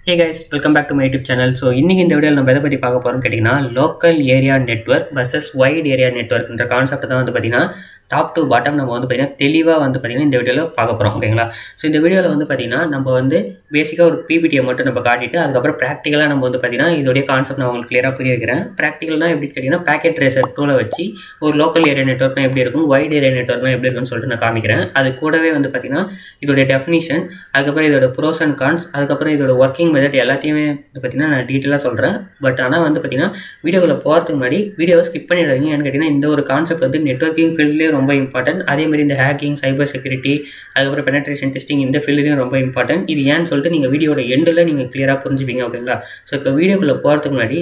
hey guys welcome back to my YouTube channel so இன்றைக்கி இந்த வீடியோவில் நம்ம எதை பற்றி பார்க்க போகிறோம்னு கேட்டிங்கன்னா local area network versus wide area நெட்ஒர்க்ன்ற கான்செப்ட் தான் வந்து பார்த்திங்கன்னா டாப் டு பாட்டம் நம்ம வந்து பார்த்திங்கன்னா தெளிவாக வந்து பார்த்திங்கன்னா இந்த வீடியோவில் பார்க்க போகிறோம் ஓகேங்களா ஸோ இந்த வீடியோவில் வந்து பார்த்திங்கன்னா நம்ம வந்து பேசிக்காக ஒரு பிபிடியை மட்டும் நம்ம காட்டிட்டு அதுக்கப்புறம் ப்ராக்டிக்கலாக நம்ம வந்து பார்த்திங்கன்னா இதோடைய கான்செப்ட் நான் உங்களுக்கு கிளியராக புரிய வைக்கிறேன் ப்ராக்டிக்கல்னா எப்படி கேட்டிங்கன்னா பேக்கெட் ரேசர் டூலை வச்சு ஒரு லோக்கல் ஏரியா நெட்ஒர்க்னா எப்படி இருக்கும் வைட் ஏரியா நெட்ஒர்க்னா எப்படி இருக்கும்னு சொல்லிட்டு நான் காமிக்கிறேன் அது கூடவே வந்து பார்த்திங்கன்னா இதோடைய டெஃபினிஷன் அதுக்கப்புறம் இதோட ப்ரோஸ் அண்ட் கான்ஸ் அதுக்கப்புறம் இதோட ஒர்க்கிங் மெத்தட் எல்லாத்தையுமே வந்து பார்த்திங்கன்னா நான் டீட்டெயிலாக சொல்கிறேன் பட் ஆனால் வந்து பார்த்திங்கன்னா வீடியோக்குள்ளே போகிறதுக்கு முன்னாடி வீடியோவை ஸ்கிப் பண்ணிடாதீங்க ஏன்னு கேட்டிங்கன்னா இந்த ஒரு கான்செப்ட் வந்து நெட்ஒர்க்கிங் ஃபீல்ட்லேயே ரொம்ப இம்பார்ட்டன்ட் அதே மாதிரி இந்த ஹேக்கிங் சைபர் செக்யூரிட்டி அதுக்கப்புறம் பெனட்ரேஷன் டெஸ்டிங் இந்த ஃபீல்ட்லேயும் ரொம்ப இம்பார்ட்டன்ட் இது ஏன்னு சொல்லிட்டு நீங்கள் வீடியோட எண்டில் நீங்கள் கிளியராக புரிஞ்சுப்பீங்க ஓகேங்களா ஸோ இப்போ வீடியோக்குள்ளே போகிறதுக்கு முன்னாடி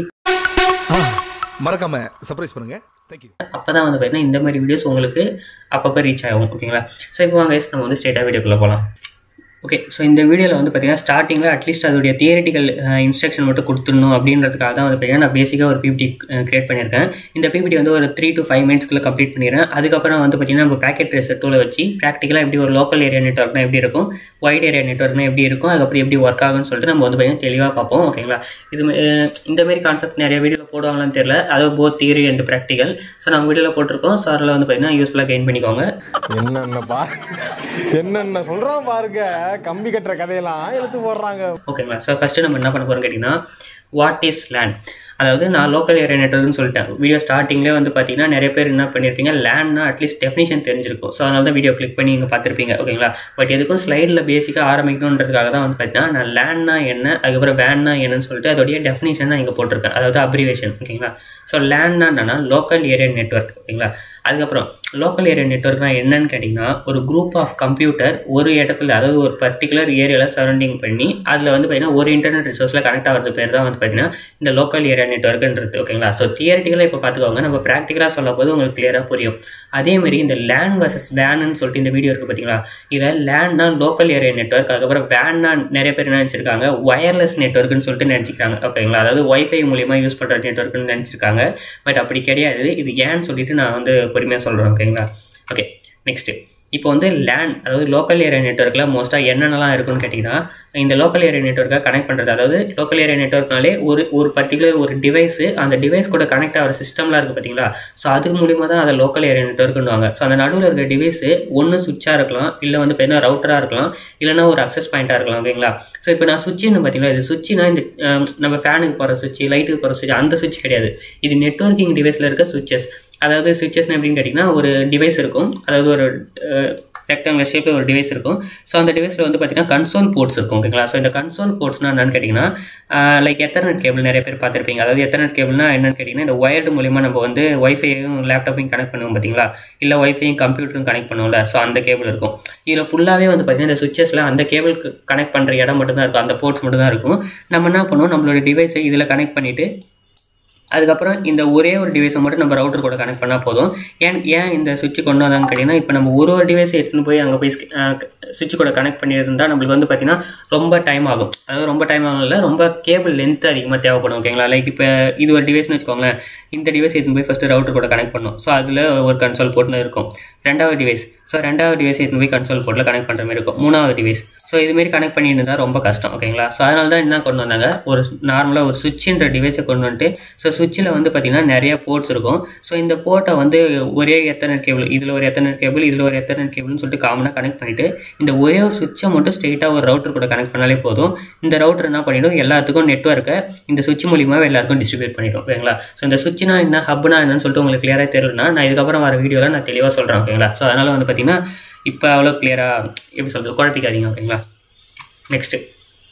மறக்காம சர்ப்ரைஸ் பண்ணுங்க தேங்க்யூ அப்போ தான் வந்து பார்த்தீங்கன்னா இந்த மாதிரி வீடியோஸ் உங்களுக்கு அப்பப்போ ரீச் ஆகும் ஓகேங்களா ஸோ இப்போ வாங்க guys, நம்ம வந்து ஸ்ட்ரெயிட்டாக வீடியோக்குள்ளே போகலாம் ஓகே ஸோ இந்த வீடியோவில் வந்து பார்த்தீங்கன்னா ஸ்டார்டிங்கில் அட்லீஸ்ட் அதோடைய தியரிட்டிக்கல் இன்ஸ்ட்ரக்ஷன் மட்டும் கொடுத்துடணும் அப்படின்றதுக்காக தான் வந்து பார்த்தீங்கன்னா நான் பேசிக்காக ஒரு பிபிடி கிரியேட் பண்ணியிருக்கேன் இந்த பிபிடி வந்து ஒரு த்ரீ டு ஃபைவ் மினிட்ஸ்க்குள்ளே கம்ப்ளீட் பண்ணிடுறேன் அதுக்கப்புறம் வந்து பார்த்தீங்கன்னா நம்ம பேக்கெட் ரேசர் டூலை வச்சு ப்ராக்டிக்கலாக எப்படி ஒரு லோக்கல் ஏரியா நெட்ஒர்க்னா எப்படி இருக்கும் வைட் ஏரியா நெட்ஒர்க்னா எப்படி இருக்கும் அதுக்கப்புறம் எப்படி ஒர்க் ஆகும்னு சொல்லிட்டு நம்ம வந்து பார்த்தீங்கன்னா தெளிவாக பார்ப்போம் ஓகேங்களா இது அஹ், இந்த மாதிரி கான்செப்ட் நிறைய வீடியோவில் போடுவாங்களான்னு தெரியல அது both theory and practical so நம்ம வீடியோவில் போட்டிருக்கோம் ஸோ அதில் வந்து பார்த்தீங்கன்னா யூஸ்ஃபுல்லாக கெயின் பண்ணிக்கோங்க என்னென்ன பா என்னென்ன சொல்றான் பாருங்க கம்பி கட்டுற கதையெல்லாம் எடுத்து போடுறாங்க ஓகேங்களா ஸோ ஃபஸ்ட்டு நம்ம என்ன பண்ண போகிறோம் கேட்டிங்கன்னா வாட் இஸ் லேண்ட் அதாவது நான் லோக்கல் ஏரியா நெட்ஒர்க்னு சொல்லிட்டேன் வீடியோ ஸ்டார்டிங்லேயே வந்து பார்த்தீங்கன்னா நிறைய பேர் என்ன பண்ணியிருப்பீங்க லேண்ட்னா அட்லீஸ்ட் டெஃபினிஷன் தெரிஞ்சிருக்கும் ஸோ அதனால தான் வீடியோ கிளிக் பண்ணி இங்கே பார்த்துருப்பீங்க ஓகேங்களா பட் எதுக்கும் ஸ்லைடில் பேசிக்காக ஆரம்பிக்கணுன்றதுக்காக தான் வந்து பார்த்தீங்கன்னா நான் லேண்ட்னா என்ன அதுக்கப்புறம் வேன்னா என்னன்னு சொல்லிட்டு அதோடைய டெஃபினிஷன் தான் இங்கே போட்டிருக்கேன் அதாவது அப்ரிவேஷன் ஓகேங்களா ஸோ லேண்ட்னா என்னன்னா லோக்கல் ஏரியா நெட்ஒர்க் ஓகேங்களா அதுக்கப்புறம் லோக்கல் ஏரியா நெட்ஒர்க்னா என்னன்னு கேட்டிங்கன்னா ஒரு குரூப் ஆஃப் கம்ப்யூட்டர் ஒரு இடத்துல அதாவது ஒரு பர்டிகுலர் ஏரியாவில் சரௌண்டிங் பண்ணி அதில் வந்து பார்த்தீங்கன்னா ஒரு இன்டர்நெட் ரிசோர்ஸில் கனெக்ட் ஆகிறது பேர் தான் வந்து பார்த்தீங்கன்னா இந்த லோக்கல் ஏரியா நெட்ஒர்க்குன்றது ஓகேங்களா ஸோ தியரிட்டிக்கலாக இப்போ பார்த்துக்கோங்க நம்ம ப்ராக்டிக்கலாக சொல்லும் போது உங்களுக்கு கிளியராக புரியும் அதே மாதிரி இந்த லேண்ட் வர்சஸ் வேன்னு சொல்லிட்டு இந்த வீடியோ இருக்குது பார்த்தீங்களா இதில் லேண்ட்னா லோக்கல் ஏரியா நெட்ஒர்க் அதுக்கப்புறம் வேன்னா நிறைய பேர் என்ன நினச்சிருக்காங்க ஒயர்லெஸ் நெட்ஒர்க்னு சொல்லிட்டு நினச்சிக்கிறாங்க ஓகேங்களா அதாவது ஒய்ஃபை மூலியமா யூஸ் பண்ணுற நெட்ஒர்க்னு நினச்சிருக்காங்க பட் அப்படி கிடையாது இது ஏன்னு சொல்லிட்டு நான் வந்து பொறுமையாக சொல்கிறேன் ஓகேங்களா ஓகே நெக்ஸ்ட்டு இப்போ வந்து லேண்ட் அதாவது லோக்கல் ஏரியா நெட்ஒர்க்கில் மோஸ்ட்டாக என்னென்னலாம் இருக்குன்னு கேட்டிங்கன்னா இந்த லோக்கல் ஏரியா நெட்ஒர்க்கை கனெக்ட் பண்ணுறது அதாவது லோக்கல் ஏரியா நெட்ஒர்க்னாலே ஒரு ஒரு பர்டிகுலர் ஒரு டிவைஸு அந்த டிவைஸ் கூட கனெக்ட் ஆகிற சிஸ்டம்லாம் இருக்குது பார்த்தீங்களா ஸோ அதுக்கு மூலிமா தான் அதை லோக்கல் ஏரியா நெட்ஒர்க்குன்னுவாங்க ஸோ அந்த நடுவில் இருக்க டிவைஸு ஒன்று சுவிட்சாக இருக்கலாம் இல்லை வந்து பார்த்தீங்கன்னா ரவுட்டராக இருக்கலாம் இல்லைனா ஒரு அக்சஸ் பாயிண்ட்டாக இருக்கலாம் ஓகேங்களா ஸோ இப்போ நான் சுவிட்சுன்னு பார்த்தீங்களா இது சுவிட்சுனா இந்த அஹ், நம்ம ஃபேனுக்கு போகிற சுவிட்ச் லைட்டுக்கு போகிற சுவிட்ச் அந்த சுவிட்ச் கிடையாது இது நெட்ஒர்க்கிங் டிவைஸில் இருக்க சுவிச்சஸ் அதாவது சுவிச்சஸ்னு எப்படின்னு கேட்டிங்கன்னா ஒரு டிவைஸ் இருக்கும் அதாவது ஒரு ரெக்டாங்குலர் ஷேப்பில் ஒரு டிவைஸ் இருக்கும் ஸோ அந்த டிவைஸில் வந்து பார்த்தீங்கன்னா கன்சோல் போர்ட்ஸ் இருக்கும் ஓகேங்களா ஸோ இந்த கன்சோல் போர்ட்ஸ்னால் என்னன்னு கேட்டிங்கன்னா லைக் எத்தர்நெட் கேபிள் நிறைய பேர் பார்த்துருப்பீங்க அதாவது எத்தர்நெட் கேபிள்னா என்னன்னு கேட்டிங்கன்னா இந்த ஒயர்டு மூலிமா நம்ம வந்து ஒய்ஃபையும் லேப்டாப்பையும் கனெக்ட் பண்ணுவோம் பார்த்தீங்களா இல்லை ஒய்ஃபையும் கம்ப்யூட்டரும் கனெக்ட் பண்ணுவோம்ல ஸோ அந்த கேபிள் இருக்கும் இதில் ஃபுல்லாகவே வந்து பார்த்தீங்கன்னா இந்த சுவிச்சஸில் அந்த கேபிளுக்கு கனெக்ட் பண்ணுற இடம் மட்டும் தான் இருக்கும் அந்த போர்ட்ஸ் மட்டும் தான் இருக்கும் நம்ம என்ன பண்ணுவோம் நம்மளோட டிவைஸை இதில் கனெக்ட் பண்ணிவிட்டு அதுக்கப்புறம் இந்த ஒரே ஒரு டிவைஸை மட்டும் நம்ம ரவுட்டர் கூட கனெக்ட் பண்ணால் போதும் ஏன் ஏன் இந்த சுவிட்ச் கொண்டு வந்தாங்க கேட்டிங்கன்னா இப்போ நம்ம ஒரு ஒரு டிவைஸை எடுத்துன்னு போய் அங்கே போய் சுவிட்ச் கூட கனெக்ட் பண்ணியிருந்தா நம்மளுக்கு வந்து பார்த்தீங்கன்னா ரொம்ப டைம் ஆகும் அதாவது ரொம்ப டைம் ஆகல ரொம்ப கேபிள் லென்த் அதிகமாக தேவைப்படும் ஓகேங்களா லைக் இப்போ இது ஒரு டிவைஸ்னு வச்சுக்கோங்களேன் இந்த டிவைஸ் எடுத்துன்னு போய் ஃபஸ்ட்டு ரவுட்டர் கூட கனெக்ட் பண்ணும் ஸோ அதில் ஒரு கன்சோல் போர்ட்னு இருக்கும் ரெண்டாவது டிவைஸ் ஸோ ரெண்டாவது டிவைஸ் எடுத்துன்னு போய் கன்சோல் போர்ட்டில் கனெக்ட் பண்ணுற மாதிரி இருக்கும் மூணாவது டிவைஸ் ஸோ இதுமாரி கனெக்ட் பண்ணியிருந்தா ரொம்ப கஷ்டம் ஓகேங்களா ஸோ அதனால தான் என்ன கொண்டு வந்தாங்க ஒரு நார்மலாக ஒரு சுவிட்சுன்ற டிவைஸை கொண்டு வந்துட்டு ஸோ சுவிட்சில் வந்து பார்த்திங்கன்னா நிறைய போர்ட்ஸ் இருக்கும் ஸோ இந்த போர்ட்டை வந்து ஒரே எத்தர்நெட் கேபிள் இதில் ஒரு எத்தர்நெட் கேபிள் இதில் ஒரு எத்தர்நெட் கேபிள்னு சொல்லிட்டு காமனாக கனெக்ட் பண்ணிவிட்டு இந்த ஒரே ஒரு சுவிட்சை மட்டும் ஸ்ட்ரெயிட்டாக ஒரு ரவுட்டர் கூட கனெக்ட் பண்ணாலே போதும் இந்த ரவுட்டர் என்ன பண்ணிடும் எல்லாத்துக்கும் நெட்ஒர்க்கை இந்த சுவிட்ச் மூலியமாக எல்லாருக்கும் டிஸ்ட்ரிபியூட் பண்ணிடும் ஓகேங்களா ஸோ இந்த சுவிட்ச்னா என்ன ஹப்னா என்னன்னு சொல்லிட்டு உங்களுக்கு கிளியராக தெரியலனா நான் இதுக்கப்புறம் வர வீடியோவில் நான் தெளிவாக சொல்கிறேன் ஓகேங்களா ஸோ அதனால் வந்து பார்த்தீங்கன்னா இப்போ அவ்வளோ கிளியராக எப்படி சொல்கிறது குழப்பிக்காதீங்க ஓகேங்களா நெக்ஸ்ட்டு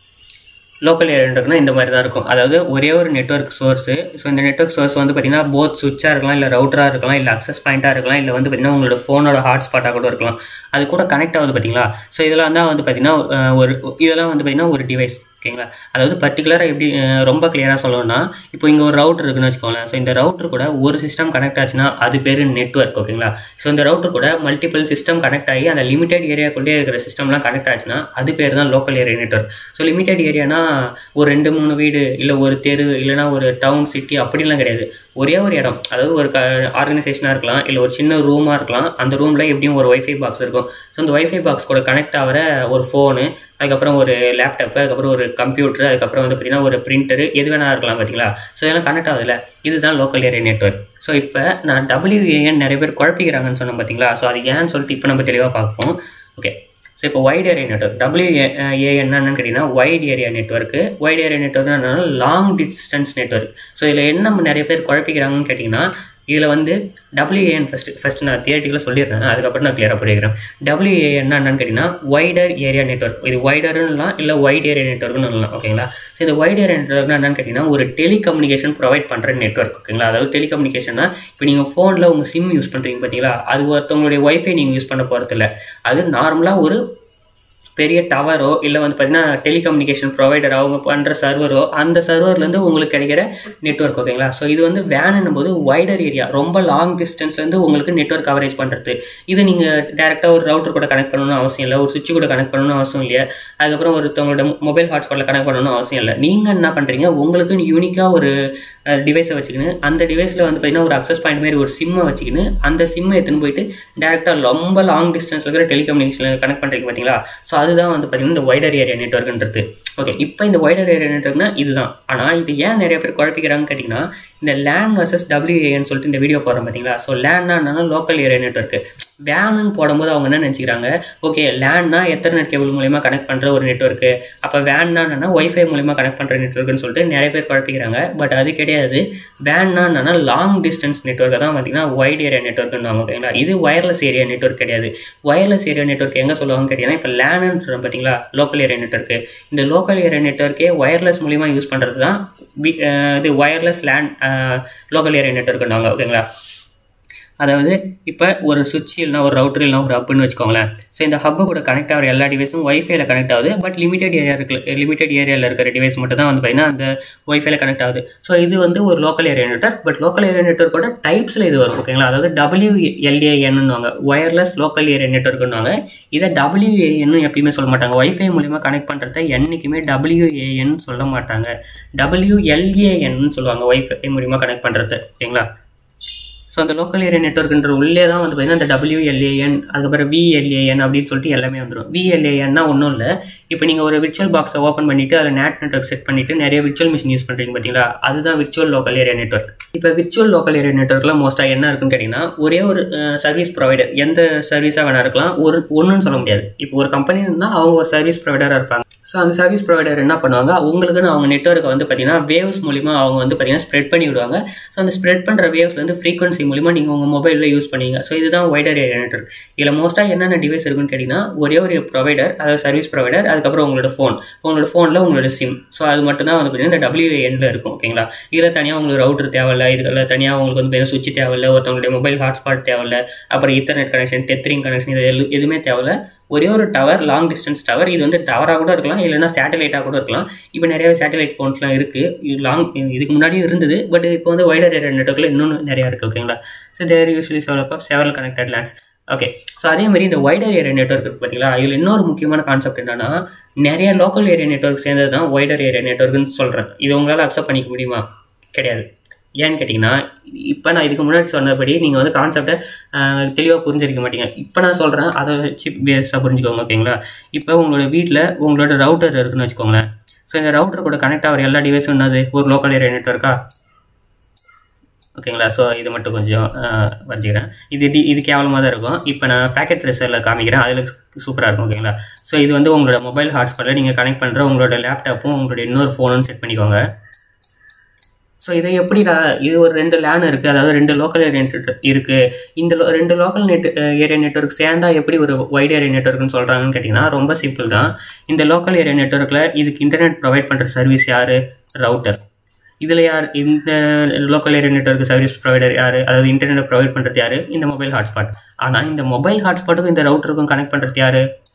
லோக்கல் ஏரியான்றதுனா இந்த மாதிரி தான் இருக்கும் அதாவது ஒரே ஒரு நெட்வொர்க் சோர்ஸு ஸோ இந்த நெட்வொர்க் சோர்ஸ் வந்து பார்த்தீங்கன்னா போத் சுவிட்சாக இருக்கலாம் இல்லை ரவுட்டராக இருக்கலாம் இல்லை அக்சஸ் பாயிண்ட்டாக இருக்கலாம் இல்லை வந்து பார்த்தீங்கன்னா உங்களோட ஃபோனோட ஹாட்ஸ்பாட்டாக கூட இருக்கலாம் அது கூட கனெக்ட் ஆகுது பார்த்தீங்களா ஸோ இதெல்லாம் தான் வந்து பார்த்தீங்கன்னா அஹ், ஒரு இதெல்லாம் வந்து பார்த்தீங்கன்னா ஒரு டிவைஸ் ஓகேங்களா அதாவது பர்டிகுலராக எப்படி அஹ், ரொம்ப கிளியராக சொல்லணும்னா இப்போ இங்கே ஒரு ரவுட்டர் இருக்குன்னு வச்சுக்கோங்களேன் ஸோ இந்த ரவுட்டர் கூட ஒரு சிஸ்டம் கனெக்ட் ஆச்சுன்னா அது பேர் நெட்வொர்க் ஓகேங்களா ஸோ இந்த ரவுட்டர் கூட மல்டிபிள் சிஸ்டம் கனெக்ட் ஆகி அந்த லிமிடெட் ஏரியாக்குள்ளே இருக்கிற சிஸ்டம்லாம் கனெக்ட் ஆச்சுன்னா அது பேர் தான் local area network so limited ஏரியானா ஒரு ரெண்டு மூணு வீடு இல்லை ஒரு தெரு இல்லைனா ஒரு டவுன் சிட்டி அப்படிலாம் கிடையாது ஒரே ஒரு இடம் அதாவது ஒரு க ஆர்கனைசேஷனாக இருக்கலாம் இல்லை ஒரு சின்ன ரூமாக இருக்கலாம் அந்த ரூமில் எப்படியும் ஒரு ஒய்ஃபை பாக்ஸ் இருக்கும் ஸோ அந்த ஒய்ஃபை பாக்ஸ் கூட கனெக்ட் ஆகிற ஒரு ஃபோனு அதுக்கப்புறம் ஒரு லேப்டாப்பு அதுக்கப்புறம் ஒரு கம்ப்யூட்டர் அதுக்கப்புறம் வந்து பார்த்திங்கன்னா ஒரு பிரிண்டரு எது வேணா இருக்கலாம் பார்த்தீங்களா ஸோ இதெல்லாம் கனெக்ட் ஆகுதுல்ல இதுதான் லோக்கல் ஏரியா நெட்ஒர்க் ஸோ இப்போ நான் டபிள்யூஏஎன் நிறைய பேர் குழப்பிக்கிறாங்கன்னு சொன்னேன் பார்த்தீங்களா ஸோ அது ஏன்னு சொல்லிட்டு இப்போ நம்ம தெளிவாக பார்ப்போம் ஓகே ஸோ இப்போ wide area network W A என்னன்னு கேட்டிங்கன்னா wide area network wide area network என்னன்னா லாங் டிஸ்டன்ஸ் நெட்ஒர்க் ஸோ இதில் என்ன நிறைய பேர் குழப்பிக்கிறாங்கன்னு கேட்டிங்கன்னா இதில் வந்து டபிள்யூஏஎன் ஃபஸ்ட்டு ஃபஸ்ட்டு நான் தியேட்டிக்கலாக சொல்லிடுறேன் அதுக்கப்புறம் நான் கிளியராக புரியுறேன் டபிள்யூஏஎன் என்னன்னு கேட்டிங்கன்னா வைடர் ஏரியா நெட்ஒர்க் இது வைடர்னுலாம் இல்லை வைட் ஏரியா நெட்ஒர்க்னு சொல்லலாம் ஓகேங்களா ஸோ இந்த வைட் ஏரியா நெட்ஒர்க்னா என்னன்னு கேட்டிங்கன்னா ஒரு டெலிகம்யூனிகேஷன் ப்ரொவைட் பண்ணுற நெட்ஒர்க் ஓகேங்களா அதாவது டெலிகம்யூனிகேஷன்னா இப்போ நீங்கள் ஃபோனில் உங்கள் சிம் யூஸ் பண்ணுறீங்க பார்த்தீங்களா அது ஒருத்தவங்களுடைய ஒய்ஃபை நீங்கள் யூஸ் பண்ண போகிறதில்ல அது நார்மலாக ஒரு பெரிய டவரோ இல்லை வந்து பார்த்தீங்கன்னா டெலிகம்யூனிகேஷன் ப்ரொவைடர் அவங்க பண்ணுற சர்வரோ அந்த சர்வர்லேருந்து உங்களுக்கு கிடைக்கிற நெட்ஒர்க் ஓகேங்களா ஸோ இது வந்து வேனுன்னும் போது வைடர் ஏரியா ரொம்ப லாங் டிஸ்டன்ஸ்லேருந்து உங்களுக்கு நெட்ஒர்க் கவரேஜ் பண்ணுறது இது நீங்கள் டேரெக்டாக ஒரு ரவுட்டர் கூட கனெக்ட் பண்ணணும்னு அவசியம் இல்லை ஒரு சுவிட்ச் கூட கனெக்ட் பண்ணணும்னு அவசியம் இல்லை அதுக்கப்புறம் ஒருத்தவங்களோட மொபைல் ஹாட்ஸ்பாட்டில் கனெக்ட் பண்ணணும்னு அவசியம் இல்லை நீங்கள் என்ன பண்ணுறீங்க உங்களுக்கு யூனிக்காக ஒரு டிவைஸை வச்சுக்கின்னு அந்த டிவைஸில் வந்து பார்த்தீங்கன்னா ஒரு அக்சஸ் பாயிண்ட் மாதிரி ஒரு சிம்மை வச்சுக்கின்னு அந்த சிம்மை எடுத்துன்னு போயிட்டு டேரெக்டாக ரொம்ப லாங் டிஸ்டன்ஸில் இருக்கிற டெலிகம்யூனிகேஷனில் கனெக்ட் பண்ணுறீங்க பார்த்தீங்களா ஸோ அதுதான் வந்து பார்த்தீங்கன்னா இந்த வைடர் ஏரியா நெட்ஒர்க்ன்றது ஓகே இப்போ இந்த வைடர் ஏரியா நெட்ஒர்க்னா இதுதான் ஆனால் இது ஏன் நிறைய பேர் குழப்பிக்கிறாங்கன்னு கேட்டிங்கன்னா இந்த லேன் வர்சஸ் டபிள்யூஏன்னு சொல்லிட்டு இந்த வீடியோ போடுறோம் பார்த்தீங்களா ஸோ லேன்னா லோக்கல் ஏரியா நெட்ஒர்க்கு வேனுன்னு போடும்போது அவங்க என்ன நினச்சிக்கிறாங்க ஓகே லேன்னா எத்தர்நெட் கேபிள் மூலிமா கனெக்ட் பண்ணுற ஒரு நெட்ஒர்க்கு அப்போ வேன்னா என்னன்னா ஒய்ஃபை மூலிமா கனெக்ட் பண்ணுற நெட்ஒர்க்குன்னு சொல்லிட்டு நிறைய பேர் குழப்பிக்கிறாங்க பட் அது கிடையாது வேன்னா என்னன்னா லாங் டிஸ்டன்ஸ் நெட்ஒர்க்கை தான் பார்த்தீங்கன்னா வைட் ஏரியா நெட்ஒர்க்குன்னு ஓகேங்களா இது ஒயர்லெஸ் ஏரியா நெட்ஒர்க் கிடையாது ஒயர்லெஸ் ஏரியா நெட்ஒர்க் எங்கே சொல்லுவாங்கன்னு கேட்டிங்கன்னா இப்போ லேனுன்னு பார்த்தீங்களா லோக்கல் ஏரியா நெட்ஒர்க்கு இந்த லோக்கல் ஏரியா நெட்ஒர்க்கே ஒயர்லெஸ் மூலிமா யூஸ் பண்ணுறது தான் இது ஒயர்லெஸ் லேண்ட் லோக்கல் ஏரியா நெட்ஒர்க்குன்னாங்க ஓகேங்களா அதாவது இப்போ ஒரு சுவிட்ச் இல்லைனா ஒரு ரவுட்டர் இல்லைனா ஒரு ஹப்னு வச்சுக்கோங்களேன் ஸோ இந்த ஹப்பு கூட கனெக்ட் ஆகிற எல்லா டிவைஸும் ஒய்ஃபைல கனெக்ட் ஆகுது பட் லிமிடெட் ஏரியா இருக்கு லிமிடெட் ஏரியாவில் இருக்கிற டிவைஸ் மட்டும் தான் வந்து பார்த்தீங்கன்னா அந்த ஒய்ஃபைல கனெக்ட் ஆகுது ஸோ இது வந்து ஒரு local area network but local area நெட்ஒர்க்கோட டைப்ஸில் இது வரும் ஓகேங்களா அதாவது டபிள்யூஎல்ஏஎன்னுவாங்க ஒயர்லெஸ் லோக்கல் ஏரியா நெட்ஒர்க்குன்னுவாங்க இதை டபிள்யூஏஎன்னு எப்பயுமே சொல்ல மாட்டாங்க ஒய்ஃபை மூலிமா கனெக்ட் பண்ணுறத என்றைக்குமே டபிள்யூஏஎன் சொல்ல மாட்டாங்க டபிள்யூஎல்ஏஎன்னு சொல்லுவாங்க ஒய்ஃபை மூலிமா கனெக்ட் பண்ணுறது ஓகேங்களா ஸோ அந்த லோக்கல் ஏரியா நெட்ஒர்க்ன்ற உள்ளே தான் வந்து பார்த்தீங்கன்னா அந்த டபிள்யூஎல்ஏஎன் அதுக்கப்புறம் விஎல்ஏஎன் அப்படின்னு சொல்லிட்டு எல்லாமே வந்துடும் விஎல்ஏஎன்னா ஒன்றும் இல்லை இப்போ நீங்கள் ஒரு விர்ச்சுவல் பாக்ஸை ஓப்பன் பண்ணிவிட்டு அதில் நேட் நெட்ஒர்க் செட் பண்ணிவிட்டு நிறைய விர்ச்சுவல் மிஷின் யூஸ் பண்ணுறீங்க பார்த்தீங்களா அதுதான் விர்ச்சுவல் லோக்கல் ஏரியா நெட்ஒர்க் இப்போ விர்ச்சுவல் லோக்கல் ஏரியா நெட்ஒர்க்கில் மோஸ்ட்டாக என்ன இருக்குன்னு கேட்டிங்கன்னா ஒரே ஒரு சர்வீஸ் ப்ரொவைடர் எந்த சர்வீஸாக வேணா இருக்கலாம் ஒரு ஒன்றுன்னு சொல்ல முடியாது இப்போ ஒரு கம்பெனி இருந்தால் அவங்க ஒரு சர்வீஸ் ப்ரொவைடராக இருப்பாங்க ஸோ அந்த சர்வீஸ் ப்ரொவைடர் என்ன பண்ணுவாங்க அவங்களுக்குன்னு அவங்க நெட்ஒர்க்கை வந்து பார்த்தீங்கன்னா வேவ்ஸ் மூலிமா அவங்க வந்து பார்த்தீங்கன்னா ஸ்ப்ரெட் பண்ணி விடுவாங்க ஸோ அந்த ஸ்ப்ரெட் பண்ணுற வேவ்ஸ்லேருந்து ஃப்ரீக்வன்சி மூலிமா நீங்கள் உங்கள் மொபைலில் யூஸ் பண்ணுவீங்க ஸோ இதுதான் வைடர் ஏரியா நெட்ஒர்க் இதில் மோஸ்ட்டாக என்னென்ன டிவைஸ் இருக்குன்னு கேட்டிங்கன்னா ஒரே ஒரு ப்ரொவைடர் அதாவது சர்வீஸ் ப்ரொவைடர் அதுக்கப்புறம் உங்களோட ஃபோன் உங்களோட ஃபோனில் உங்களோட சிம் ஸோ அது மட்டும் தான் வந்து பார்த்தீங்கன்னா இந்த டபிள்யூஏஎனில் இருக்கும் ஓகேங்களா இதில் தனியாக உங்களுக்கு ரவுட்டர் தேவையில்ல இதுல தனியாக உங்களுக்கு வந்து பார்த்தீங்கன்னா சுவிட்ச் தேவையில்ல ஒருத்தவங்களுடைய மொபைல் ஹாட்ஸ்பாட் தேவையில்ல அப்புறம் இத்தர்நெட் கனெக்ஷன் டெத்ரிங் கனெக்ஷன் இது எல்லு- எதுவுமே தேவையில்ல ஒரே ஒரு டவர் லாங் டிஸ்டன்ஸ் டவர் இது வந்து டவராக கூட இருக்கலாம் இல்லைன்னா சேட்டலைட்டாக கூட இருக்கலாம் இப்போ நிறைய சேட்டலைட் ஃபோன்ஸ்லாம் இருக்குது இது லாங் இதுக்கு முன்னாடியும் இருந்தது பட் இப்போ வந்து வைடர் ஏரியா நெட்ஒர்க்கில் இன்னும் நிறையா இருக்குது ஓகேங்களா so there usually develop of several connected LANs okay so அதே மாதிரி இந்த வைடர் ஏரியா நெட்ஒர்க் இருக்குது பார்த்தீங்களா இதில் இன்னொரு முக்கியமான கான்செப்ட் என்னன்னா நிறைய லோக்கல் ஏரியா நெட்ஒர்க் சேர்ந்தது தான் வைடர் ஏரியா நெட்ஒர்க்னு சொல்கிறேன் இது உங்களால் அக்செப்ட் பண்ணிக்க முடியுமா கிடையாது ஏன்னு கேட்டிங்கன்னா இப்போ நான் இதுக்கு முன்னாடி சொன்னபடி நீங்கள் வந்து கான்செப்டை தெளிவாக புரிஞ்சிருக்க மாட்டீங்க இப்போ நான் சொல்கிறேன் அதை வச்சு பேஸாக புரிஞ்சுக்கோங்க ஓகேங்களா இப்போ உங்களோட வீட்டில் உங்களோட ரவுட்டர் இருக்குன்னு வச்சுக்கோங்களேன் ஸோ இந்த ரவுட்டர் கூட கனெக்ட் ஆகிற எல்லா டிவைஸும் என்னது ஒரு லோக்கல் ஏரியா நெட்ஒர்க்கா ஓகேங்களா ஸோ இது மட்டும் கொஞ்சம் வச்சுக்கிறேன் இது டி இது கேவலமாக தான் இருக்கும் இப்போ நான் பேக்கெட் ட்ரெஸ்ஸரில் காமிக்கிறேன் அதில் சூப்பராக இருக்கும் ஓகேங்களா ஸோ இது வந்து உங்களோட மொபைல் ஹாட்ஸ்பாட்டில் நீங்கள் கனெக்ட் பண்ணுற உங்களோட லேப்டாப்பும் உங்களோட இன்னொரு ஃபோனும் செட் பண்ணிக்கோங்க ஸோ இதை எப்படி நான் இது ஒரு ரெண்டு லேன் இருக்குது அதாவது ரெண்டு லோக்கல் ஏரியா நெட்ஒர்க் இருக்குது இந்த lo- ரெண்டு லோக்கல் நெட் ஏரியா நெட்ஒர்க் சேர்ந்தா எப்படி ஒரு வைட் ஏரியா நெட்ஒர்க்னு சொல்கிறாங்கன்னு கேட்டிங்கன்னா ரொம்ப சிம்பிள் தான் இந்த லோக்கல் ஏரியா நெட்ஒர்க்கில் இதுக்கு இன்டர்நெட் ப்ரொவைட் பண்ணுற சர்வீஸ் யார் ரவுட்டர் இதில் யார் இந்த local area network service provider யார் அதாவது இன்டர்நெட் ப்ரொவைட் பண்ணுறது யார் இந்த மொபைல் ஹாட்ஸ்பாட் ஆனால் இந்த மொபைல் ஹாட்ஸ்பாட்டுக்கும் இந்த ரவுட்டருக்கும் கனெக்ட் பண்ணுறது யார்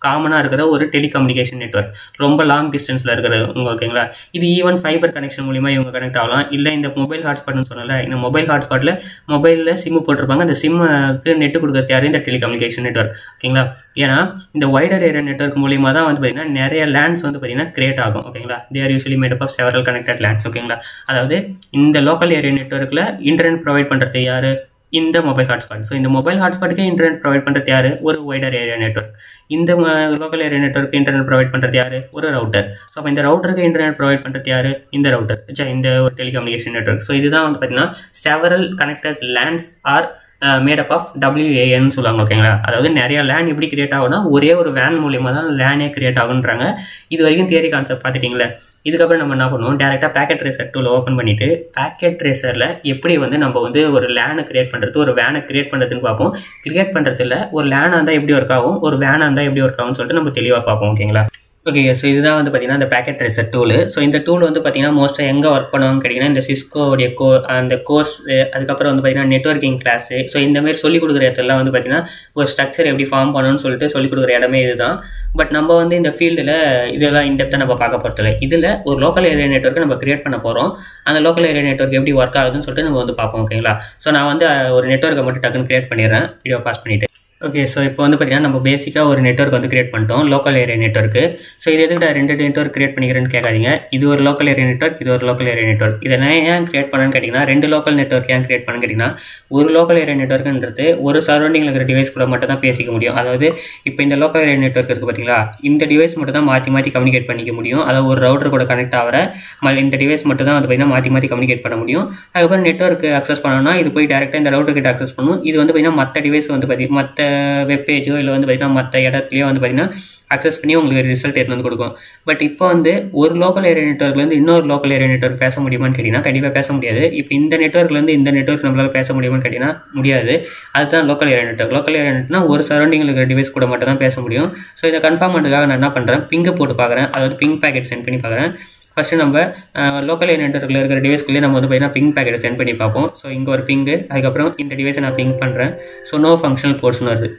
காமனாக இருக்கிற ஒரு டெலிகம்யூனிகேஷன் நெட்ஒர்க் ரொம்ப லாங் டிஸ்டன்ஸில் இருக்கிறவங்க ஓகேங்களா இது ஈவன் ஃபைபர் கனெக்ஷன் மூலிமா இவங்க கனெக்ட் ஆகலாம் இல்லை இந்த மொபைல் ஹாட்ஸ்பாட்னு சொன்னல இந்த மொபைல் ஹாட்ஸ்பாட்டில் மொபைலில் சிம்மு போட்டிருப்பாங்க அந்த சிம்முக்கு நெட்டு கொடுக்கறது யாரு இந்த டெலிகம்யூனிகேஷன் நெட்ஒர்க் ஓகேங்களா ஏன்னா இந்த வைடர் ஏரியா நெட்ஒர்க் மூலிமா தான் வந்து பார்த்தீங்கன்னா நிறைய லேண்ட்ஸ் வந்து பார்த்தீங்கன்னா கிரியேட் ஆகும் ஓகேங்களா they are usually made of several connected LANs ஓகேங்களா அதாவது இந்த லோக்கல் ஏரியா நெட்ஒர்க்கில் இன்டர்நெட் ப்ரொவைட் பண்ணுறது யார் இந்த மொபைல் ஹாட்ஸ்பாட் ஸோ இந்த மொபைல் ஹாட்ஸ்பாட்டுக்கு இன்டர்நெட் ப்ரொவைட் பண்ணுறது யார் ஒரு வைடர் ஏரியா நெட்ஒர்க் இந்த local area network internet provide பண்ணுறது யார் ஒரு ரவுட்டர் ஸோ அப்போ இந்த ரவுட்டருக்கு இன்டர்நெட் ப்ரொவைட் பண்ணுறது யார் இந்த ரவுட்டர் இந்த ஒரு டெலிகம்யூனிகேஷன் நெட்ஒர்க் ஸோ இதுதான் வந்து பார்த்தீங்கன்னா several connected LANs are made up of டபிள்யூஏஎன்னு சொல்லுவாங்க ஓகேங்களா அதாவது நிறைய லேன் எப்படி கிரியேட் ஆகும்னா ஒரே ஒரு வேன் மூலியமாக தான் லேனே கிரியேட் ஆகுன்றாங்க இது வரைக்கும் தியரி கான்செப்ட் பார்த்துட்டிங்களே இதுக்கப்புறம் நம்ம என்ன பண்ணுவோம் டேரெக்டாக பேக்கெட் ரேசர் டூல் ஓப்பன் பண்ணிவிட்டு பேக்கெட் ரேசரில் எப்படி வந்து நம்ம வந்து ஒரு லேனை கிரியேட் பண்ணுறது ஒரு வேனை கிரியேட் பண்ணுறதுன்னு பார்ப்போம் கிரியேட் பண்ணுறதுல ஒரு லேனாக இருந்தால் எப்படி ஒர்க் ஆகும் ஒரு வேனாக இருந்தால் எப்படி ஒர்க் ஆகும்னு சொல்லிட்டு நம்ம தெளிவாக பார்ப்போம் ஓகேங்களா ஓகே ஸோ இதுதான் வந்து பார்த்தீங்கன்னா இந்த பேக்கெட் ட்ரெஸர் டூல் ஸோ இந்த டூல் வந்து பார்த்தீங்கன்னா மோஸ்ட்டாக எங்கே ஒர்க் பண்ணுவாங்க கேட்டிங்கன்னா இந்த சிஸ்கோடைய கோ அந்த கோர்ஸ் அதுக்கப்புறம் வந்து பார்த்தீங்கன்னா நெட்ஒர்க்கிங் கிளாஸு ஸோ இந்த மாதிரி சொல்லிக் கொடுக்குற இடத்துலாம் வந்து பார்த்தீங்கன்னா ஒரு ஸ்ட்ரக்சர் எப்படி ஃபார்ம் பண்ணணும்னு சொல்லிட்டு சொல்லிக் கொடுக்குற இடமே இதுதான் பட் நம்ம வந்து இந்த ஃபீல்டில் இதெல்லாம் இன்டெப்த்தாக நம்ம பார்க்க போகிறதில்ல இதில் ஒரு லோக்கல் ஏரியா நெட்ஒர்க்கை நம்ம கிரியேட் பண்ண போகிறோம் அந்த லோக்கல் ஏரியா நெட்ஒர்க் எப்படி ஒர்க் ஆகுதுன்னு சொல்லிட்டு நம்ம வந்து பார்ப்போம் ஓகேங்களா ஸோ நான் வந்து ஒரு நெட்ஒர்க்கை மட்டும் டக்குன்னு கிரியேட் பண்ணிடுறேன் வீடியோ பாஸ் பண்ணிவிட்டு ஓகே ஸோ இப்போ வந்து பார்த்தீங்கன்னா நம்ம பேசிக்காக ஒரு நெட்ஒர்க் வந்து கிரியேட் பண்ணிட்டோம் லோக்கல் ஏரியா நெட்ஒர்க்கு ஸோ இது எதுக்கு நான் ரெண்டு நெட்ஒர்க் கிரியேட் பண்ணிக்கிறேன்னு கேட்காதீங்க இது ஒரு லோக்கல் ஏரியா நெட்ஒர்க் இது ஒரு லோக்கல் ஏரியா நெட்ஒர்க் இதை நான் ஏன் கிரியேட் பண்ணேன்னு கேட்டிங்கன்னா ரெண்டு லோக்கல் நெட்ஒர்க் ஏன் கிரியேட் பண்ணேன்னு கேட்டிங்கன்னா ஒரு லோக்கல் ஏரியா நெட்ஒர்க்குன்றது ஒரு சரௌண்டிங்கில் இருக்கிற டிவைஸ் கூட மட்டும் தான் பேசிக்க முடியும் அதாவது இப்போ இந்த லோக்கல் ஏரியா நெட்ஒர்க் இருக்குது பார்த்தீங்களா இந்த டிவைஸ் மட்டும் தான் மாற்றி மாற்றி கம்யூனிகேட் பண்ணிக்க முடியும் அதாவது ஒரு ரவுட்டர் கூட கனெக்ட் ஆகிற இந்த டிவைஸ் மட்டும் தான் வந்து பார்த்தீங்கன்னா மாற்றி மாற்றி கம்யூனிகேட் பண்ண முடியும் அதுக்கப்புறம் நெட்ஒர்க் அக்சஸ் பண்ணணும்னா இது போய் டேரெக்டாக இந்த ரவுட்டர் கிட்ட அக்சஸ் பண்ணும் இது வந்து பார்த்தீங்கன்னா மற்ற டிவைஸ் வந்து பார்த்தீங்கன்னா மற்ற வெப் பேஜோ இல்லை வந்து பார்த்தீங்கன்னா மற்ற இடத்துலையோ வந்து பார்த்தீங்கன்னா அக்சஸ் பண்ணி உங்களுக்கு ரிசல்ட் எடுத்து வந்து கொடுக்கும் பட் இப்போ வந்து ஒரு லோக்கல் ஏரியா நெட்ஒர்க்லேருந்து இன்னொரு லோக்கல் ஏரியா நெட்ஒர்க் பேச முடியுமான்னு கேட்டிங்கன்னா கண்டிப்பாக பேச முடியாது இப்போ இந்த நெட்ஒர்க்லேருந்து இந்த நெட்ஒர்க் நம்மளால் பேச முடியுமான்னு கேட்டிங்கன்னா முடியாது அதுதான் local area network local area நெட்னா ஒரு சரௌண்டிங்கில் இருக்கிற டிவைஸ் கூட மட்டும் தான் பேச முடியும் ஸோ இதை கன்ஃபார்ம் பண்ணுறதுக்காக நான் என்ன பண்ணுறேன் பிங்கை போட்டு பார்க்குறேன் அதாவது பிங் பேக்கெட் சென்ட் பண்ணி பார்க்குறேன் ஃபஸ்ட்டு நம்ம லோக்கல் ஏரியா நெட்ஒர்க்கில் இருக்கிற டிவைஸ்க்குள்ளே நம்ம வந்து பார்த்தீங்கன்னா பிங் பேக்கெட்டை சென்ட் பண்ணி பார்ப்போம் ஸோ இங்கே ஒரு பிங்கு அதுக்கப்புறம் இந்த டிவைஸை நான் பிங் பண்ணுறேன் ஸோ நோ ஃபங்க்ஷனல் போர்ட்ஸ்னு வருது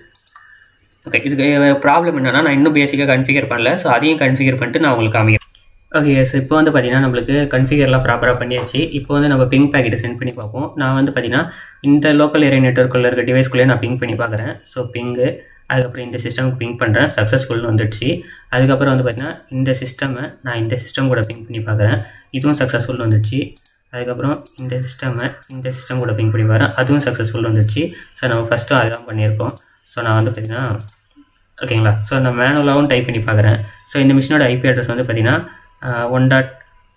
ஓகே இதுக்கு ப்ராப்ளம் என்னன்னா நான் இன்னும் பேசிக்காக கன்ஃபிகர் பண்ணல ஸோ அதையும் கன்ஃபிகர் பண்ணிட்டு நான் உங்களுக்கு காமிக்கிறேன் ஓகே ஸோ இப்போ வந்து பார்த்தீங்கன்னா நம்மளுக்கு கன்ஃபிகர்லாம் ப்ராப்பராக பண்ணியாச்சு இப்போ வந்து நம்ம பிங் பேக்கெட்டை சென்ட் பண்ணி பார்ப்போம் நான் வந்து பார்த்தீங்கன்னா இந்த லோக்கல் ஏரியா நெட்ஒர்க்கில் இருக்க டிவைஸ்க்குள்ளே நான் பிங் பண்ணி பார்க்குறேன் ஸோ பிங்கு அதுக்கப்புறம் இந்த சிஸ்டமுக்கு பிங் பண்ணுறேன் சக்ஸஸ்ஃபுல்னு வந்துடுச்சு அதுக்கப்புறம் வந்து பார்த்தீங்கன்னா இந்த சிஸ்டமை நான் இந்த சிஸ்டம் கூட பிங் பண்ணி பார்க்குறேன் இதுவும் சக்ஸஸ்ஃபுல்னு வந்துடுச்சு அதுக்கப்புறம் இந்த சிஸ்டமை இந்த சிஸ்டம் கூட பிங் பண்ணி பார்க்குறேன் அதுவும் சக்ஸஸ்ஃபுல் வந்துடுச்சு ஸோ நம்ம ஃபஸ்ட்டும் அதுதான் பண்ணியிருக்கோம் ஸோ நான் வந்து பார்த்தீங்கன்னா ஓகேங்களா ஸோ நான் மேனுவலாகவும் டைப் பண்ணி பார்க்குறேன் ஸோ இந்த மிஷினோட ஐபி அட்ரஸ் வந்து பார்த்தீங்கன்னா ஒன் டாட்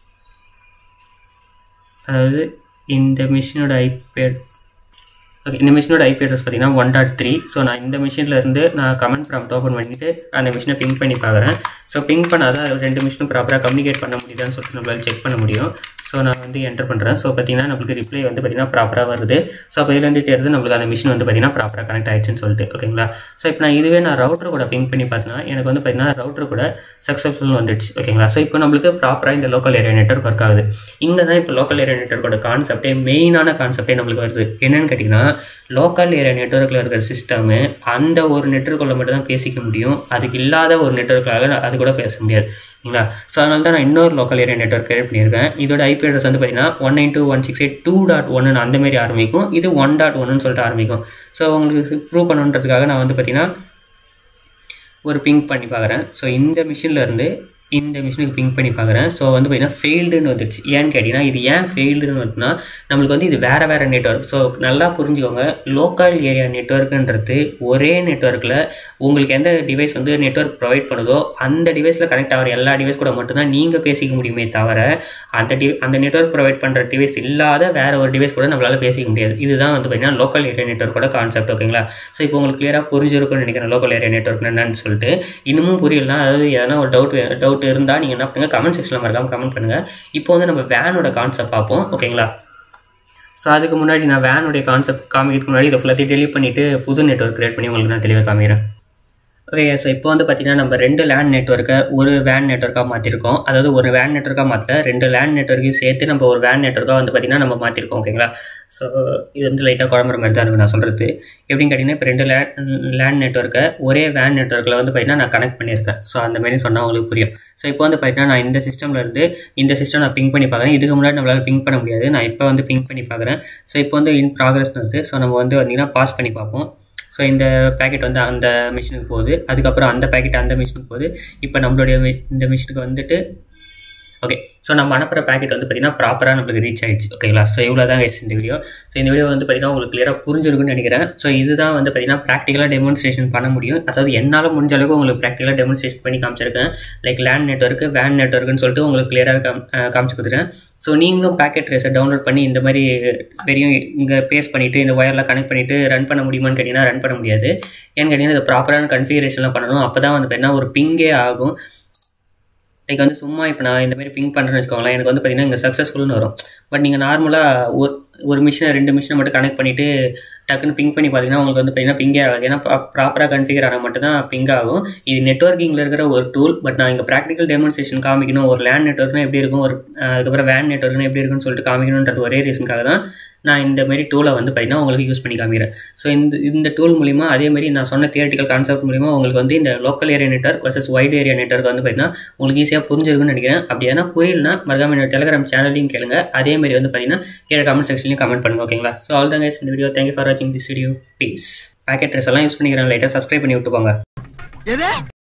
அதாவது இந்த மிஷினோட ஐபி ஓகே இந்த மிஷினோட ஐபி அட்ரஸ் பார்த்தீங்கன்னா ஒன் டாட் த்ரீ ஸோ நான் இந்த மிஷினில் இருந்து நான் கமெண்ட் ப்ராம்ப்ட் ஓப்பன் பண்ணிவிட்டு அந்த மிஷினை பிங் பண்ணி பார்க்குறேன் ஸோ பிங் பண்ணாதான் ரெண்டு மிஷினும் ப்ராப்பராக கம்யூனிகேட் பண்ண முடியுதான்னு சொல்லிட்டு நம்மளால் செக் பண்ண முடியும் ஸோ நான் வந்து என்டர் பண்ணுறேன் ஸோ பார்த்தீங்கன்னா நம்மளுக்கு ரிப்ளை வந்து பார்த்தீங்கன்னா ப்ராப்பராக வருது ஸோ அப்போ இதுலேருந்து தெரியுது நம்மளுக்கு அந்த மிஷின் வந்து பார்த்தீங்கன்னா ப்ராப்பராக கனெக்ட் ஆயிடுச்சுன்னு சொல்லிட்டு ஓகேங்களா ஸோ இப்போ நான் இதுவே நான் ரவுட்டர் கூட பிங் பண்ணி பார்த்தேன்னா எனக்கு வந்து பார்த்தீங்கன்னா ரவுட்டர் கூட சக்ஸஸ்ஃபுல் வந்துடுச்சு ஓகேங்களா ஸோ இப்போ நம்மளுக்கு ப்ராப்பராக இந்த லோக்கல் ஏரியா நெட்ஒர்க் ஒர்க் ஆகுது இங்கே தான் இப்போ லோக்கல் ஏரியா நெட்ஒர்க்கோட கான்செப்டே மெயினான கான்செப்டே நம்மளுக்கு வருது என்னன்னு கேட்டிங்கன்னா லோக்கல் ஏரியா நெட்ஒர்க்கில் இருக்கிற சிஸ்டமு அந்த ஒரு நெட்ஒர்க்கில் மட்டும் தான் பேசிக்க முடியும் அதுக்கு இல்லாத ஒரு நெட்ஒர்க்காக அது கூட பேச முடியாது சரிங்களா ஸோ அதனால தான் நான் இன்னொரு லோக்கல் ஏரியா நெட்ஒர்க் கிரியேட் பண்ணியிருக்கேன் இதோட ஐபி அட்ரஸ் வந்து பார்த்தீங்கன்னா one nine two one six eight two dot ஒன்னு அந்த மாதிரி ஆரம்பிக்கும் இது ஒன் டாட் ஒன்னு சொல்லிட்டு ஆரம்பிக்கும் ஸோ உங்களுக்கு ப்ரூவ் பண்ணுன்றதுக்காக நான் வந்து பார்த்தீங்கன்னா ஒரு பிங்க் பண்ணி பார்க்குறேன் ஸோ இந்த மிஷினில் இருந்து இந்த மிஷினுக்கு பிங்க் பண்ணி பார்க்குறேன் ஸோ வந்து பார்த்தீங்கன்னா ஃபெயில்டுன்னு வந்துடுச்சு ஏன்னு கேட்டிங்கன்னா இது ஏன் ஃபெயில்டுன்னு வந்துட்டுனா நம்மளுக்கு வந்து இது வேறு வேறு நெட்ஒர்க் ஸோ நல்லா புரிஞ்சுக்கோங்க லோக்கல் ஏரியா நெட்ஒர்க்குன்றது ஒரே நெட்ஒர்க்கில் உங்களுக்கு எந்த டிவைஸ் வந்து நெட்ஒர்க் ப்ரொவைட் பண்ணுதோ அந்த டிவைஸில் கனெக்ட் ஆகிற எல்லா டிவைஸ் கூட மட்டும்தான் நீங்கள் பேசிக்க முடியுமே தவிர அந்த டி அந்த நெட்ஒர்க் ப்ரொவைட் பண்ணுற டிவைஸ் இல்லாத வேறு ஒரு டிவைஸ் கூட நம்மளால் பேசிக்க முடியாது இதுதான் வந்து பார்த்தீங்கன்னா லோக்கல் ஏரியா நெட்ஒர்க்கோட கான்செப்ட் ஓகேங்களா ஸோ இப்போ உங்களுக்கு கிளியராக புரிஞ்சிருக்கும்னு நினைக்கிறேன் லோக்கல் ஏரியா நெட்ஒர்க் என்னன்னு சொல்லிட்டு இன்னமும் புரியலனா அதாவது எதனா ஒரு டவுட் டவுட் இருந்தால் நீங்கள் என்ன பண்ணுங்கள் கமெண்ட் செக்ஷனில் மறக்காமல் கமெண்ட் பண்ணுங்கள் இப்போ வந்து நம்ம வேனோட கான்செப்ட் பார்ப்போம் ஓகேங்களா ஸோ அதுக்கு முன்னாடி நான் வேனுடைய கான்செப்ட் காமிக்கிறதுக்கு முன்னாடி இதை ஃபுல்லாத்தையும் டெலிட் பண்ணிவிட்டு புது நெட்ஒர்க் கிரியேட் பண்ணி உங்களுக்கு நான் தெளிவாக காமிக்கிறேன் ஓகே ஸோ இப்போ வந்து பார்த்தீங்கன்னா நம்ம ரெண்டு லேண்ட் நெட்ஒர்க்கை ஒரு வேன் நெட்ஒர்க்காக மாற்றிருக்கோம் அதாவது ஒரு வேன் நெட்ஒர்க்காக மாற்றல ரெண்டு லேண்ட் நெட்ஒர்க்கையும் சேர்த்து நம்ம ஒரு வேன் நெட்ஒர்க்காக வந்து பார்த்தீங்கன்னா நம்ம மாற்றிருக்கோம் ஓகேங்களா ஸோ இது வந்து லைட்டாக குழம்புற மாதிரி தான் இருக்கு நான் சொல்கிறது எப்படின்னு கேட்டிங்கன்னா இப்போ ரெண்டு லேண்ட் லேண்ட் நெட்ஒர்க்கை ஒரே வேன் நெட்ஒர்க்கில் வந்து பார்த்தீங்கன்னா நான் கனெக்ட் பண்ணியிருக்கேன் ஸோ அந்த மாதிரி சொன்னால் உங்களுக்கு புரியும் ஸோ இப்போ வந்து பார்த்தீங்கன்னா நான் இந்த சிஸ்டமில் இருந்து இந்த சிஸ்டம் நான் பிங்க் பண்ணி பார்க்குறேன் இதுக்கு முன்னாடி நம்மளால் பிங்க் பண்ண முடியாது நான் இப்போ வந்து பிங்க் பண்ணி பார்க்குறேன் ஸோ இப்போ வந்து இன் ப்ராக்ரஸ் வருது ஸோ நம்ம வந்து வந்தீங்கன்னா பாஸ் பண்ணி பார்ப்போம் ஸோ இந்த பேக்கெட் வந்து அந்த மிஷினுக்கு போகுது அதுக்கப்புறம் அந்த பேக்கெட் அந்த மிஷினுக்கு போகுது இப்போ நம்மளுடைய mi- இந்த மிஷினுக்கு வந்துட்டு ஓகே ஸோ நம்ம அனுப்புகிற பேக்கெட் வந்து பார்த்திங்கன்னா ப்ராப்பராக நம்மளுக்கு ரீச் ஆயிடுச்சு ஓகேங்களா ஸோ இவ்வளோ தான் guys இந்த வீடியோ ஸோ இந்த வீடியோ வந்து பார்த்திங்கன்னா உங்களுக்கு கிளியராக புரிஞ்சிருக்குன்னு நினைக்கிறேன் ஸோ இதுதான் வந்து பார்த்திங்கன்னா ப்ராக்டிக்கலாக டெமான்ஸ்ட்ரேஷன் பண்ண முடியும் அதாவது என்னால் முடிஞ்ச அளவுக்கு உங்களுக்கு ப்ராக்டிக்கலாக டெமான்ஸ்ட்ரேஷன் பண்ணி காமிச்சிருக்கேன் லைக் லேண்ட் நெட்ஒர்க்கு வேன் நெட்ஒர்க்குன்னு சொல்லிட்டு உங்களுக்கு கிளியராக காம் அஹ் காமிச்சு கொடுத்துருக்கேன் ஸோ நீங்களும் பேக்கெட் ரேஸை டவுன்லோட் பண்ணி இந்த மாதிரி பெரிய இங்கே பேஸ் பண்ணிவிட்டு இந்த ஒயரில் கனெக்ட் பண்ணிவிட்டு ரன் பண்ண முடியுமான்னு கேட்டிங்கன்னா ரன் பண்ண முடியாது ஏன்னு கேட்டிங்கன்னா இது ப்ராப்பரான கன்ஃபிகரேஷன்லாம் பண்ணணும் அப்போ தான் வந்து பார்த்தீங்கன்னா ஒரு பிங்கே ஆகும் லைக் வந்து சும்மா இப்போ நான் இந்த மாதிரி பிங் பண்ணுறேன்னு வச்சுக்கோங்களேன் எனக்கு வந்து பார்த்தீங்கன்னா இங்கே சக்ஸஸ்ஃபுல்னு வரும் பட் நீங்கள் நார்மலாக ஒரு ஒரு மிஷினை ரெண்டு மிஷினை மட்டும் கனெக்ட் பண்ணிவிட்டு டக்குன்னு பிங் பண்ணி பார்த்தீங்கன்னா உங்களுக்கு வந்து பார்த்தீங்கன்னா பிங்கே ஆகாது ஏன்னா ப்ராப்பராக கன்ஃபிகர் ஆனால் மட்டும் தான் பிங் ஆகும் இது நெட்ஒர்க்கிங்கில் இருக்கிற ஒரு டூல் பட் நான் இங்கே ப்ராக்டிக்கல் டெமான்ஸ்ட்ரேஷன் காமிக்கணும் ஒரு லேண்ட் நெட்ஒர்க்னா எப்படி இருக்கும் ஒரு அஹ், அதுக்கப்புறம் வேன் நெட்ஒர்க்னா எப்படி இருக்குன்னு சொல்லிட்டு காமிக்கணுன்றது ஒரே ரீசனுக்காக தான் நான் இந்த மாதிரி டூலை வந்து பார்த்தீங்கன்னா உங்களுக்கு யூஸ் பண்ணி காமிக்கிறேன் ஸோ இந்த இந்த டூல் மூலிமா அதே மாதிரி நான் சொன்ன தியரட்டிக்கல் கான்செப்ட் மூலிமா உங்களுக்கு வந்து இந்த local area network versus wide area network வந்து பார்த்தீங்கன்னா உங்களுக்கு ஈஸியாக புரிஞ்சிருக்குன்னு நினைக்கிறேன் அப்படி எதனா புரியலனா மறக்காம என்னோட டெலிகிராம் சேனலையும் கேளுங்க அதே மாதிரி வந்து பார்த்தீங்கன்னா கீழே கமெண்ட் செக்ஷன்லையும் கமெண்ட் பண்ணுங்க ஓகேங்களா ஸோ ஆல் தான் guys இந்த வீடியோ தேங்க்யூ ஃபார் வாட்சிங் this video please packet tracer எல்லாம் யூஸ் பண்ணிக்கிறேன் லைட்டாக சப்ஸ்கிரைப் பண்ணி விட்டு போங்க